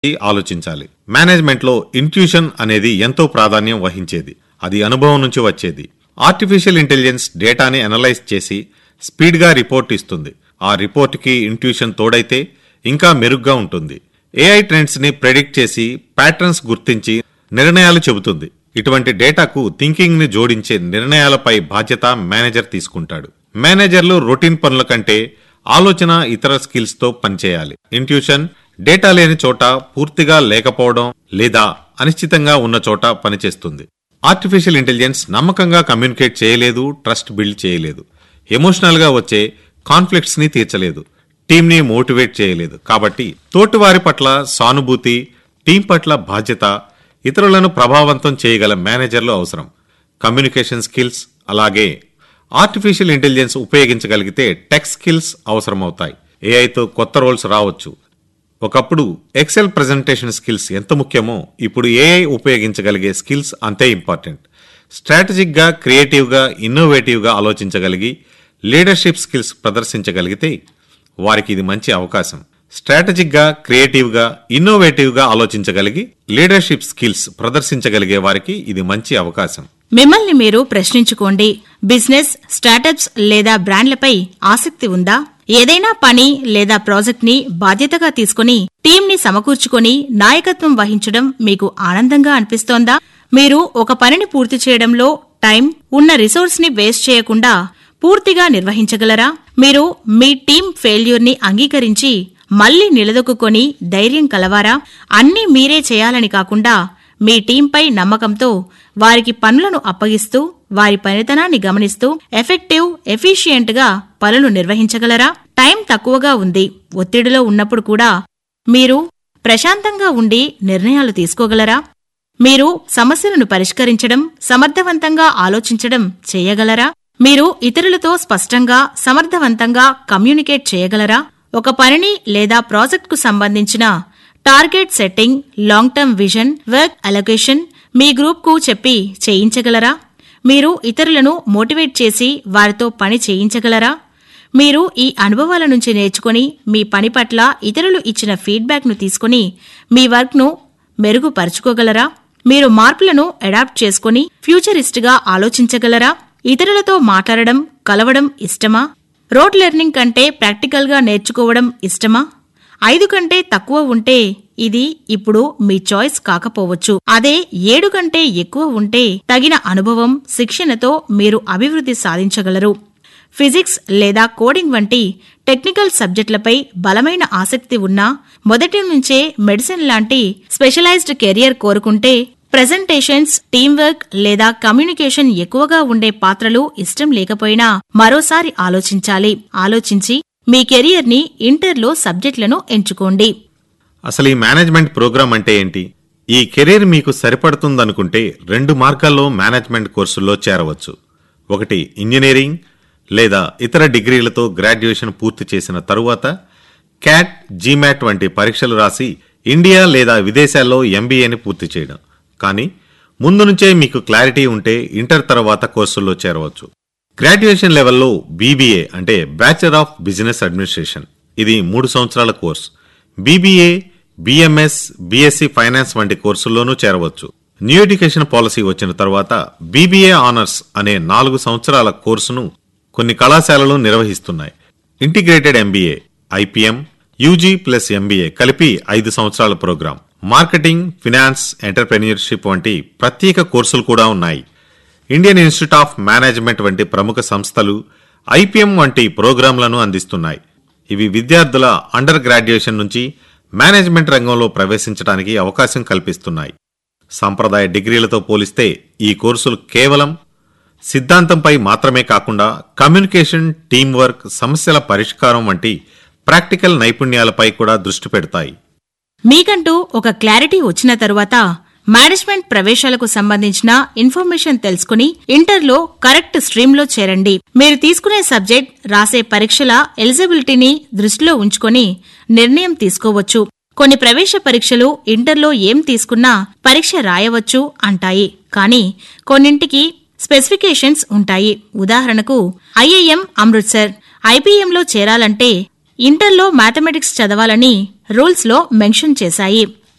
ఆలోచించాలి మేనేజ్మెంట్లో ఇంట్యూషన్ అనేది ఎంతో ప్రాధాన్యం వహించేది అది అనుభవం నుంచి వచ్చేది ఆర్టిఫిషియల్ ఇంటెలిజెన్స్ డేటాని అనలైజ్ చేసి స్పీడ్గా రిపోర్ట్ ఇస్తుంది ఆ రిపోర్ట్కి ఇంట్యూషన్ తోడైతే ఇంకా మెరుగ్గా ఉంటుంది ఏఐ ట్రెండ్స్ ని ప్రెడిక్ట్ చేసి ప్యాటర్న్స్ గుర్తించి నిర్ణయాలు చెబుతుంది ఇటువంటి డేటాకు థింకింగ్ ని జోడించే నిర్ణయాలపై బాధ్యత మేనేజర్ తీసుకుంటాడు మేనేజర్లు రొటీన్ పనుల కంటే ఆలోచన ఇతర స్కిల్స్ తో పనిచేయాలి ఇంట్యూషన్ డేటా లేని చోట పూర్తిగా లేకపోవడం లేదా అనిశ్చితంగా ఉన్న చోట పనిచేస్తుంది ఆర్టిఫిషియల్ ఇంటెలిజెన్స్ నమ్మకంగా కమ్యూనికేట్ చేయలేదు ట్రస్ట్ బిల్డ్ చేయలేదు ఎమోషనల్ గా వచ్చే కాన్ఫ్లిక్ట్స్ ని తీర్చలేదు టీం ని మోటివేట్ చేయలేదు కాబట్టి తోటివారి పట్ల సానుభూతి టీం పట్ల బాధ్యత ఇతరులను ప్రభావవంతం చేయగల మేనేజర్లు అవసరం కమ్యూనికేషన్ స్కిల్స్ అలాగే ఆర్టిఫిషియల్ ఇంటెలిజెన్స్ ఉపయోగించగలిగితే టెక్ స్కిల్స్ అవసరమవుతాయి ఏఐతో కొత్త రోల్స్ రావచ్చు ఒకప్పుడు ఎక్సెల్ ప్రెజెంటేషన్ స్కిల్స్ ఎంత ముఖ్యమో ఇప్పుడు ఏఐ ఉపయోగించగలిగే స్కిల్స్ అంతే ఇంపార్టెంట్ స్ట్రాటజిక్ గా క్రియేటివ్ గా ఇన్నోవేటివ్ గా ఆలోచించగలిగి లీడర్షిప్ స్కిల్స్ ప్రదర్శించగలిగితే వారికి ఇది మంచి అవకాశం స్ట్రాటజిక్ గా క్రియేటివ్ గా ఇన్నోవేటివ్ గా ఆలోచించగలిగి లీడర్షిప్ స్కిల్స్ ప్రదర్శించగలిగే వారికి ఇది మంచి అవకాశం మిమ్మల్ని మీరు ప్రశ్నించుకోండి బిజినెస్ స్టార్టప్స్ లేదా బ్రాండ్లపై ఆసక్తి ఉందా ఏదైనా పని లేదా ప్రాజెక్ట్ ని బాధ్యతగా తీసుకుని టీం ని సమకూర్చుకొని నాయకత్వం వహించడం మీకు ఆనందంగా అనిపిస్తోందా మీరు ఒక పనిని పూర్తి చేయడంలో టైం ఉన్న రిసోర్స్ ని వేస్ట్ చేయకుండా పూర్తిగా నిర్వహించగలరా మీరు మీ టీం ఫెయిల్యూర్ ని అంగీకరించి మళ్లీ నిలదొక్కుని ధైర్యం కలవారా అన్నీ మీరే చేయాలని కాకుండా మీ టీంపై నమ్మకంతో వారికి పనులను అప్పగిస్తూ వారి పనితనాన్ని గమనిస్తూ ఎఫెక్టివ్ ఎఫిషియెంట్ గా పనులు నిర్వహించగలరా టైం తక్కువగా ఉంది ఒత్తిడిలో ఉన్నప్పుడు కూడా మీరు ప్రశాంతంగా ఉండి నిర్ణయాలు తీసుకోగలరా మీరు సమస్యలను పరిష్కరించడం సమర్థవంతంగా ఆలోచించడం చేయగలరా మీరు ఇతరులతో స్పష్టంగా సమర్థవంతంగా కమ్యూనికేట్ చేయగలరా ఒక పనిని లేదా ప్రాజెక్టుకు సంబంధించిన target setting long term vision work allocation మీ గ్రూప్కు చెప్పి చేయించగలరా మీరు ఇతరులను మోటివేట్ చేసి వారితో పని చేయించగలరా మీరు ఈ అనుభవాల నుంచి నేర్చుకుని మీ పని పట్ల ఇతరులు ఇచ్చిన ఫీడ్బ్యాక్ను తీసుకుని మీ వర్క్ను మెరుగుపరుచుకోగలరా మీరు మార్పులను అడాప్ట్ చేసుకుని ఫ్యూచరిస్ట్గా ఆలోచించగలరా ఇతరులతో మాట్లాడడం కలవడం ఇష్టమా రోడ్ లెర్నింగ్ కంటే ప్రాక్టికల్గా నేర్చుకోవడం ఇష్టమా ఐదు కంటే తక్కువ ఉంటే ఇది ఇప్పుడు మీ చాయిస్ కాకపోవచ్చు అదే ఏడు కంటే ఎక్కువ ఉంటే తగిన అనుభవం శిక్షణతో మీరు అభివృద్ధి సాధించగలరు ఫిజిక్స్ లేదా కోడింగ్ వంటి టెక్నికల్ సబ్జెక్టులపై బలమైన ఆసక్తి ఉన్నా మొదటి నుంచే మెడిసిన్ లాంటి స్పెషలైజ్డ్ కెరియర్ కోరుకుంటే ప్రెజెంటేషన్స్ టీంవర్క్ లేదా కమ్యూనికేషన్ ఎక్కువగా ఉండే పాత్రలు ఇష్టం లేకపోయినా మరోసారి ఆలోచించాలి ఆలోచించి మీ కెరియర్ని ఇంటర్లో సబ్జెక్టులను ఎంచుకోండి అసలు ఈ మేనేజ్మెంట్ ప్రోగ్రామ్ అంటే ఏంటి ఈ కెరీర్ మీకు సరిపడుతుందనుకుంటే రెండు మార్గాల్లో మేనేజ్మెంట్ కోర్సుల్లో చేరవచ్చు ఒకటి ఇంజనీరింగ్ లేదా ఇతర డిగ్రీలతో గ్రాడ్యుయేషన్ పూర్తి చేసిన తరువాత క్యాట్ జీమాట్ వంటి పరీక్షలు రాసి ఇండియా లేదా విదేశాల్లో ఎంబీఏని పూర్తి చేయడం కానీ ముందు నుంచే మీకు క్లారిటీ ఉంటే ఇంటర్ తర్వాత కోర్సుల్లో చేరవచ్చు గ్రాడ్యుయేషన్ లెవెల్లో బీబీఏ అంటే బ్యాచిలర్ ఆఫ్ బిజినెస్ అడ్మినిస్ట్రేషన్ ఇది మూడు సంవత్సరాల course BBA BMS BSc finance వంటి కోర్సుల్లోనూ చేరవచ్చు న్యూ ఎడ్యుకేషన్ పాలసీ వచ్చిన తర్వాత బీబీఏ ఆనర్స్ అనే నాలుగు సంవత్సరాల కోర్సును కొన్ని కళాశాలలు నిర్వహిస్తున్నాయి integrated MBA IPM UG plus MBA కలిపి ఐదు సంవత్సరాల ప్రోగ్రాం మార్కెటింగ్ ఫినాన్స్ ఎంటర్ప్రెన్యూర్షిప్ వంటి ప్రత్యేక కోర్సులు కూడా ఉన్నాయి ఇండియన్ ఇన్స్టిట్యూట్ ఆఫ్ మేనేజ్మెంట్ వంటి ప్రముఖ సంస్థలు ఐపీఎం వంటి ప్రోగ్రాంలను అందిస్తున్నాయి ఇవి విద్యార్థుల అండర్ గ్రాడ్యుయేషన్ నుంచి మేనేజ్మెంట్ రంగంలో ప్రవేశించడానికి అవకాశం కల్పిస్తున్నాయి సంప్రదాయ డిగ్రీలతో పోలిస్తే ఈ కోర్సులు కేవలం సిద్ధాంతంపై మాత్రమే కాకుండా కమ్యూనికేషన్ టీం వర్క్ సమస్యల పరిష్కారం వంటి ప్రాక్టికల్ నైపుణ్యాలపై కూడా దృష్టి పెడతాయి మీకంటూ ఒక క్లారిటీ వచ్చిన తరువాత మేనేజ్మెంట్ ప్రవేశాలకు సంబంధించిన ఇన్ఫర్మేషన్ తెలుసుకుని ఇంటర్లో కరెక్ట్ స్ట్రీమ్లో చేరండి మీరు తీసుకునే సబ్జెక్ట్ రాసే పరీక్షల ఎలిజిబిలిటీని దృష్టిలో ఉంచుకొని నిర్ణయం తీసుకోవచ్చు కొన్ని ప్రవేశ పరీక్షలు ఇంటర్లో ఏం తీసుకున్నా పరీక్ష రాయవచ్చు అంటాయి కానీ కొన్నింటికి స్పెసిఫికేషన్స్ ఉంటాయి ఉదాహరణకు ఐఐఎం అమృత్సర్ ఐపీఎంలో చేరాలంటే ఇంటర్లో మ్యాథమెటిక్స్ చదవాలని రూల్స్లో మెన్షన్ చేశాయి